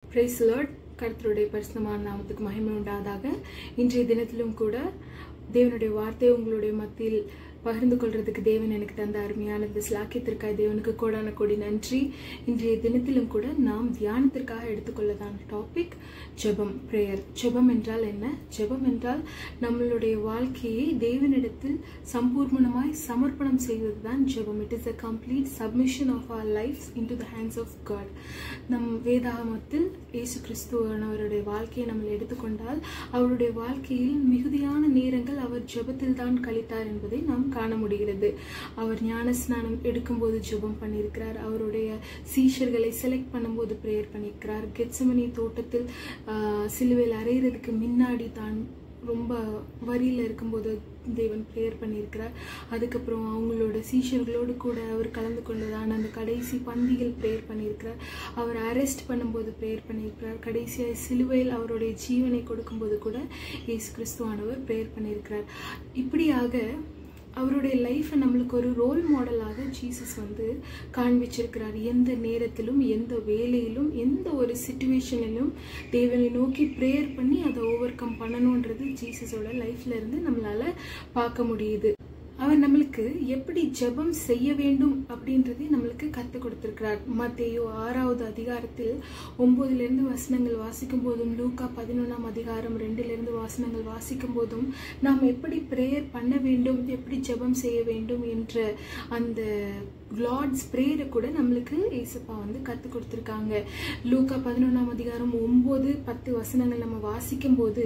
price Lord கர்த்தருடைய பரிசுத்தமான நாமத்துக்கு மகிமை உண்டாதாக இன்றைய தினத்திலும் கூட தேவனுடைய வார்த்தை உங்களுடைய மத்தியில் பகிர்ந்து கொள்றதுக்கு தேவன் எனக்கு தந்த அருமையான இந்த ஸ்லாக்கியத்திற்காக தேவனுக்கு கோடான கோடி நன்றி இன்றைய தினத்திலும் கூட நாம் தியானத்திற்காக எடுத்துக்கொள்ளதான் டாபிக் ஜெபம் பிரேயர் ஜெபம் என்றால் என்ன ஜெபம் என்றால் நம்மளுடைய வாழ்க்கையை தேவனிடத்தில் சம்பூர்ணமாய் சமர்ப்பணம் செய்வது தான் ஜெபம் it is a complete submission of our life into the hands of God நம் வேதாகமத்தில் இயேசு கிறிஸ்துவனவருடைய வாழ்க்கையை நம்ம எடுத்துக்கொண்டால் அவருடைய வாழ்க்கையில் மிகுதியான நேரங்கள் அவர் ஜெபத்தில் தான் கழித்தார் என்பதை நாம் காண முடிகிறது அவர் ஞான ஸ்நானம் எடுக்கும்போது ஜெபம் பண்ணியிருக்கிறார் அவருடைய சீஷர்களை செலக்ட் பண்ணும்போது ப்ரேயர் பண்ணியிருக்கிறார் கெட்சமனி தோட்டத்தில் ஆஹ், சிலுவையில் அறையிறதுக்கு முன்னாடி தான் ரொம்ப வரியில் இருக்கும்போது தேவன் ப்ரேயர் பண்ணியிருக்கிறார் அதுக்கப்புறம் அவங்களோட சீஷர்களோடு கூட அவர் கலந்து கொண்டதான அந்த கடைசி பந்தியில் ப்ரேயர் பண்ணியிருக்கிறார் அவர் அரெஸ்ட் பண்ணும்போது ப்ரேயர் பண்ணியிருக்கிறார் கடைசியாக சிலுவையில் அவருடைய ஜீவனை கொடுக்கும்போது கூட இயேசு கிறிஸ்துவானவர் ப்ரேயர் பண்ணியிருக்கிறார் இப்படியாக அவருடைய லைஃப்பை நம்மளுக்கு ஒரு ரோல் மாடலாக ஜீசஸ் வந்து காண்பிச்சிருக்கிறார் எந்த நேரத்திலும் எந்த வேலையிலும் எந்த ஒரு சுச்சுவேஷனிலும் தேவனை நோக்கி ப்ரேயர் பண்ணி அதை ஓவர் கம் பண்ணணுன்றது ஜீசஸோட லைஃப்ல இருந்து நம்மளால பார்க்க முடியுது அவர் நம்மளுக்கு எப்படி ஜெபம் செய்ய வேண்டும் அப்படின்றதை நம்மளுக்கு கற்றுக் கொடுத்திருக்கிறார் மத்தேயோ ஆறாவது அதிகாரத்தில் ஒன்பதுல இருந்து வசனங்கள் வாசிக்கும் போதும் லூக்கா பதினொன்றாம் அதிகாரம் ரெண்டுல இருந்து வாசனங்கள் வாசிக்கும் போதும் நாம் எப்படி ப்ரேயர் பண்ண வேண்டும் எப்படி ஜெபம் செய்ய வேண்டும் என்ற அந்த லார்ட்ஸ் ப்ரேயரை கூட நம்மளுக்கு ஏசப்பா வந்து கற்றுக் கொடுத்துருக்காங்க லூக்கா பதினொன்றாம் அதிகாரம் ஒம்பது பத்து வசனங்கள் நம்ம வாசிக்கும் போது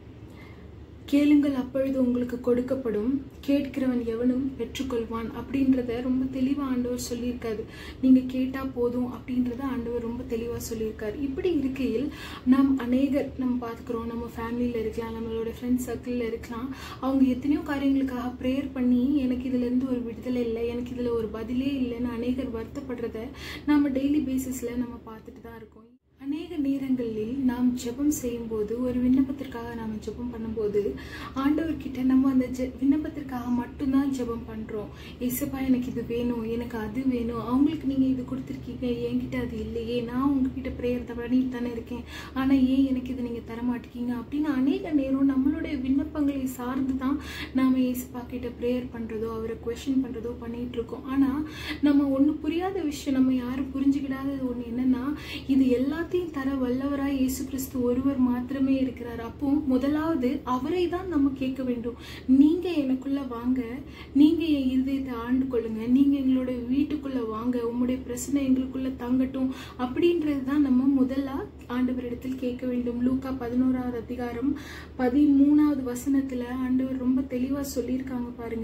கேளுங்கள் அப்பொழுது உங்களுக்கு கொடுக்கப்படும் கேட்கிறவன் எவனும் பெற்றுக்கொள்வான் அப்படின்றத ரொம்ப தெளிவாக ஆண்டவர் சொல்லியிருக்காரு நீங்கள் கேட்டால் போதும் அப்படின்றத ஆண்டவர் ரொம்ப தெளிவாக சொல்லியிருக்காரு இப்படி இருக்கையில் நாம் அநேகர் நம்ம பார்த்துக்கிறோம் நம்ம ஃபேமிலியில் இருக்கலாம் நம்மளோட ஃப்ரெண்ட்ஸ் சர்க்கிளில் இருக்கலாம் அவங்க எத்தனையோ காரியங்களுக்காக ப்ரேயர் பண்ணி எனக்கு இதுலேருந்து ஒரு விடுதலை இல்லை எனக்கு இதில் ஒரு பதிலே இல்லைன்னு அநேகர் வருத்தப்படுறத நம்ம டெய்லி பேசிஸில் நம்ம பார்த்துட்டு தான் இருக்கோம் அநேக நேரங்களில் நாம் ஜெபம் செய்யும்போது ஒரு விண்ணப்பத்திற்காக நாம் ஜெபம் பண்ணும்போது ஆண்டவர்கிட்ட நம்ம அந்த ஜெ விண்ணப்பத்திற்காக மட்டும்தான் ஜெபம் பண்ணுறோம் ஏசப்பா எனக்கு இது வேணும் எனக்கு அது வேணும் அவங்களுக்கு நீங்கள் இது கொடுத்துருக்கீங்க என்கிட்ட அது இல்லையே நான் உங்ககிட்ட ப்ரேயர் பண்ணிட்டு தானே இருக்கேன் ஆனால் ஏன் எனக்கு இது நீங்கள் தரமாட்டீங்க அப்படின்னு அநேக நேரம் நம்மளுடைய விண்ணப்பங்களை சார்ந்து தான் நாம் ஏசப்பா கிட்ட ப்ரேயர் பண்ணுறதோ அவரை கொஷின் பண்ணுறதோ பண்ணிட்டு இருக்கோம் ஆனால் நம்ம ஒன்று புரியாத விஷயம் நம்ம யாரும் புரிஞ்சுக்கிடாதது ஒன்று என்னன்னா இது எல்லாத்தையும் தர வல்லவராய் இயேசு கிறிஸ்து ஒருவர் மாத்திரமே இருக்கிறார் அப்போ முதலாவது அவரை தான் நம்ம கேட்க வேண்டும் நீங்க எனக்குள்ள வாங்க நீங்க என் இருதயத்தை ஆண்டு கொள்ளுங்க நீங்க எங்களோட வீட்டுக்குள்ள வாங்க உங்களுடைய பிரச்சனை எங்களுக்குள்ள தங்கட்டும் அப்படின்றது தான் நம்ம முதலா ஆண்டவரிடத்தில் கேட்க வேண்டும் லூக்கா பதினோராவது அதிகாரம் பதிமூணாவது வசனத்துல ஆண்டவர் ரொம்ப தெளிவா சொல்லியிருக்காங்க பாருங்க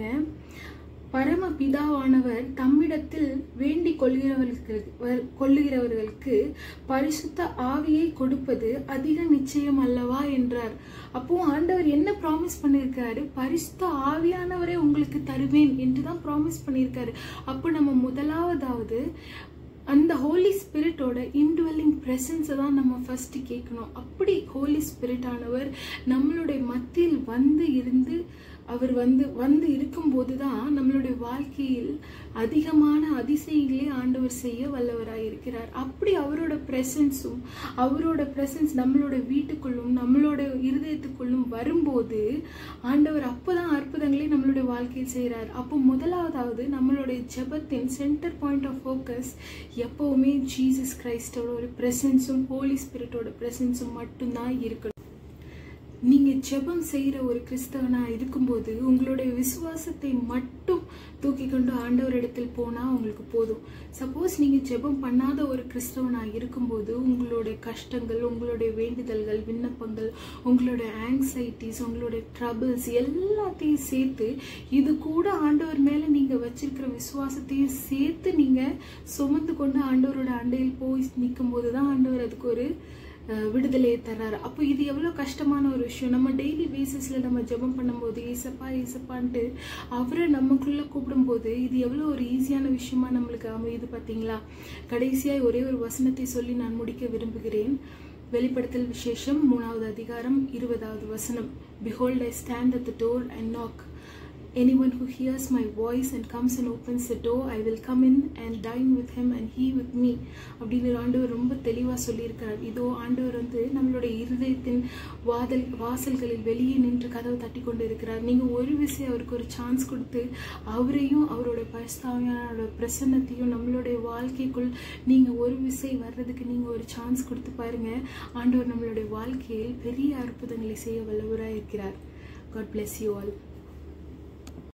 பரம பிதாவானவர் தம்மிடத்தில் வேண்டிக் கொள்கிறவர்களுக்கு வர்- கொள்ளுகிறவர்களுக்கு பரிசுத்த ஆவியை கொடுப்பது அதிக நிச்சயம் அல்லவா என்றார் அப்போ ஆண்டவர் என்ன ப்ராமிஸ் பண்ணியிருக்காரு பரிசுத்த ஆவியானவரை உங்களுக்கு தருவேன் என்று தான் ப்ராமிஸ் பண்ணியிருக்காரு அப்போ நம்ம முதலாவதாவது அந்த ஹோலி ஸ்பிரிட்டோட இன்டுவெல்லிங் ப்ரெசன்ஸை தான் நம்ம ஃபர்ஸ்ட் கேட்கணும் அப்படி ஹோலி ஸ்பிரிட் ஆனவர் நம்மளுடைய மத்தியில் வந்து இருந்து அவர் வந்து வந்து இருக்கும்போது தான் நம்மளுடைய வாழ்க்கையில் அதிகமான அதிசயங்களே ஆண்டவர் செய்ய வல்லவராய் இருக்கிறார் அப்படி அவரோட ப்ரெசன்ஸும் அவரோட ப்ரெசன்ஸ் நம்மளோட வீட்டுக்குள்ளும் நம்மளோட இருதயத்துக்குள்ளும் வரும்போது ஆண்டவர் அப்போதான் அற்புதங்களை நம்மளுடைய வாழ்க்கையில் செய்கிறார் அப்போ முதலாவதாவது நம்மளுடைய ஜெபத்தின் சென்டர் பாயிண்ட் ஆஃப் ஃபோக்கஸ் எப்பவுமே ஜீசஸ் கிரைஸ்டோட ஒரு ப்ரெசன்ஸும் ஹோலி ஸ்பிரிட்டோட ப்ரெசன்ஸும் மட்டும்தான் இருக்கணும் நீங்க ஜெபம் செய்யற ஒரு கிறிஸ்தவனா இருக்கும்போது உங்களுடைய விசுவாசத்தை மட்டும் தூக்கி கொண்டு ஆண்டவரிடத்தில் போனா உங்களுக்கு போதும் சப்போஸ் நீங்க ஜெபம் பண்ணாத ஒரு கிறிஸ்தவனா இருக்கும்போது உங்களுடைய கஷ்டங்கள் உங்களுடைய வேண்டுதல்கள் விண்ணப்பங்கள் உங்களுடைய ஆங்ஸைட்டிஸ் உங்களுடைய ட்ரபிள்ஸ் எல்லாத்தையும் சேர்த்து இது கூட ஆண்டவர் மேல நீங்க வச்சிருக்கிற விசுவாசத்தையும் சேர்த்து நீங்க சுமந்து கொண்டு ஆண்டவரோட அண்டையில் போய் நிற்கும் போது தான் ஆண்டவர் அதுக்கு ஒரு அஹ் விடுதலையை தர்றாரு அப்போ இது எவ்வளோ கஷ்டமான ஒரு விஷயம் நம்ம டெய்லி பேசிஸில் நம்ம ஜெபம் பண்ணும்போது ஏசப்பா ஏசப்பான்ட்டு அவரை நமக்குள்ளே கூப்பிடும்போது இது எவ்வளோ ஒரு ஈஸியான விஷயமா நம்மளுக்கு அமையுது பார்த்தீங்களா கடைசியாக ஒரே ஒரு வசனத்தை சொல்லி நான் முடிக்க விரும்புகிறேன் வெளிப்படுத்தல் விசேஷம் மூணாவது அதிகாரம் இருபதாவது வசனம் behold I stand at the door and knock anyone who hears my voice and comes and opens the door I will come in and dine with him and he with me அப்படின்னு ஆண்டவர் ரொம்ப தெளிவாக சொல்லியிருக்கிறார் இதோ ஆண்டவர் வந்து நம்மளுடைய இருதயத்தின் வாதல் வாசல்களில் வெளியே நின்று கதவை தட்டி கொண்டு இருக்கிறார் நீங்கள் ஒரு விஷயம் அவருக்கு ஒரு சான்ஸ் கொடுத்து அவரையும் அவரோட பரிஸ்தாவியான பிரசன்னத்தையும் நம்மளுடைய வாழ்க்கைக்குள் நீங்கள் ஒரு விசை வர்றதுக்கு நீங்கள் ஒரு சான்ஸ் கொடுத்து பாருங்க ஆண்டவர் நம்மளுடைய வாழ்க்கையில் பெரிய அற்புதங்களை செய்ய வல்லவராக இருக்கிறார் காட் bless you all